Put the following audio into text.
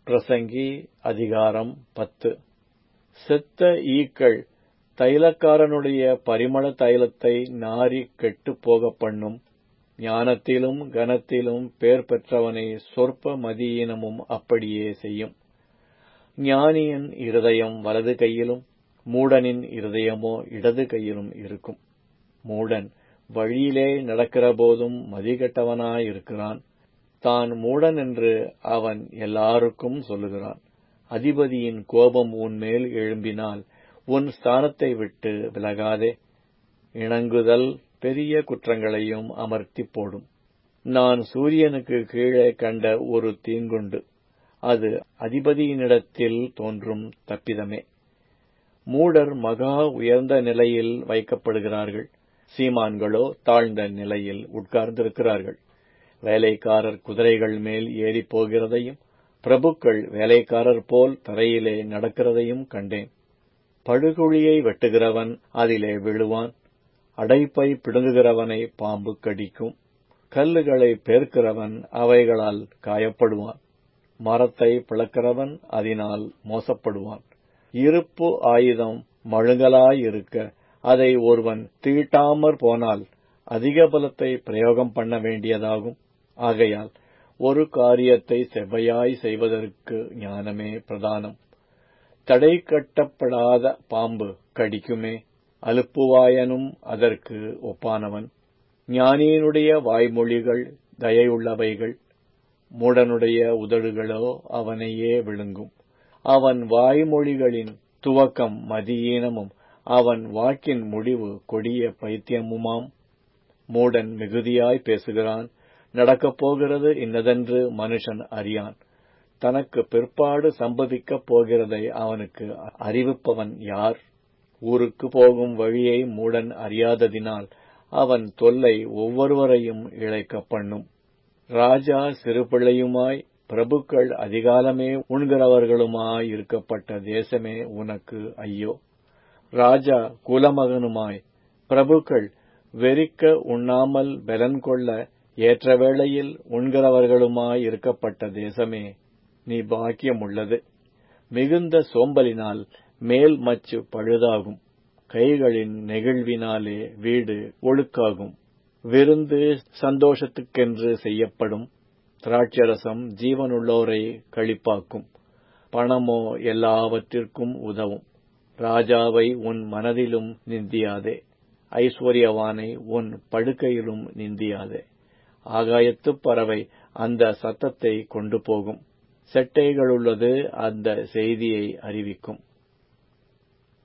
பிரசங்கி அதிகாரம் பத்து செத்த ஈக்கள் தைலக்காரனுடைய பரிமள தைலத்தை நாறிக் கெட்டுப் போகப் பண்ணும் ஞானத்திலும் கனத்திலும் பேர் பெற்றவனை சொற்ப மதியீனமும் அப்படியே செய்யும் ஞானியின் இருதயம் வலது கையிலும் மூடனின் இருதயமோ இடது கையிலும் இருக்கும் மூடன் வழியிலே நடக்கிறபோதும் மதிகெட்டவனாயிருக்கிறான் தான் மூடன் என்று அவன் எல்லாருக்கும் சொல்லுகிறான் அதிபதியின் கோபம் உன்மேல் எழும்பினால் உன் ஸ்தானத்தை விட்டு விலகாதே இணங்குதல் பெரிய குற்றங்களையும் அமர்த்திப் போடும் நான் சூரியனுக்கு கீழே கண்ட ஒரு தீங்குண்டு அது அதிபதியினிடத்தில் தோன்றும் தப்பிதமே மூடர் மகா உயர்ந்த நிலையில் வைக்கப்படுகிறார்கள் சீமான்களோ தாழ்ந்த நிலையில் உட்கார்ந்திருக்கிறார்கள் வேலைக்காரர் குதிரைகள் மேல் ஏறிப் போகிறதையும் பிரபுக்கள் வேலைக்காரர் போல் தரையிலே நடக்கிறதையும் கண்டேன் படுகுழியை வெட்டுகிறவன் அதிலே விழுவான் அடைப்பை பிடுங்குகிறவனை பாம்பு கடிக்கும் கல்லுகளை பேர்க்கிறவன் அவைகளால் காயப்படுவான் மரத்தை பிளக்கிறவன் அதனால் மோசப்படுவான் இருப்பு ஆயுதம் மழுங்கலாயிருக்க அதை ஒருவன் தீட்டாமற் போனால் அதிக பலத்தை பிரயோகம் பண்ண வேண்டியதாகும் ஆகையால் ஒரு காரியத்தை செவ்வையாய் செய்வதற்கு ஞானமே பிரதானம் தடை கட்டப்படாத பாம்பு கடிக்குமே அலுப்புவாயனும் அதற்கு ஒப்பானவன் ஞானியினுடைய வாய்மொழிகள் தயையுள்ளவைகள் மூடனுடைய உதடுகளோ அவனையே விழுங்கும் அவன் வாய்மொழிகளின் துவக்கம் மதியீனமும் அவன் வாக்கின் முடிவு கொடிய பைத்தியமுமாம் மூடன் மிகுதியாய் பேசுகிறான் நடக்கப் போகிறது இன்னதென்று மனுஷன் அறியான் தனக்கு பிற்பாடு சம்பவிக்கப் போகிறதை அவனுக்கு அறிவிப்பவன் யார் ஊருக்கு போகும் வழியை மூடன் அறியாததினால் அவன் தொல்லை ஒவ்வொருவரையும் இழைக்கப் பண்ணும் ராஜா சிறுபிள்ளையுமாய் பிரபுக்கள் அதிகாலமே உண்கிறவர்களுமாய் இருக்கப்பட்ட தேசமே உனக்கு ஐயோ ராஜா குலமகனுமாய் பிரபுக்கள் வெறிக்க உண்ணாமல் பலன் கொள்ள ஏற்ற வேளையில் உண்கிறவர்களுமாய் இருக்கப்பட்ட தேசமே நீ பாக்கியமுள்ளது மிகுந்த சோம்பலினால் மேல் மச்சு பழுதாகும் கைகளின் நெகிழ்வினாலே வீடு ஒழுக்காகும் விருந்து சந்தோஷத்துக்கென்று செய்யப்படும் திராட்சரசம் ஜீவனுள்ளோரை கழிப்பாக்கும் பணமோ எல்லாவற்றிற்கும் உதவும் ராஜாவை உன் மனதிலும் நிந்தியாதே ஐஸ்வர்யவானை உன் படுக்கையிலும் நிந்தியாதே ஆகாயத்துப் பறவை அந்த சத்தத்தை கொண்டு போகும் செட்டைகளுள்ளது அந்த செய்தியை அறிவிக்கும்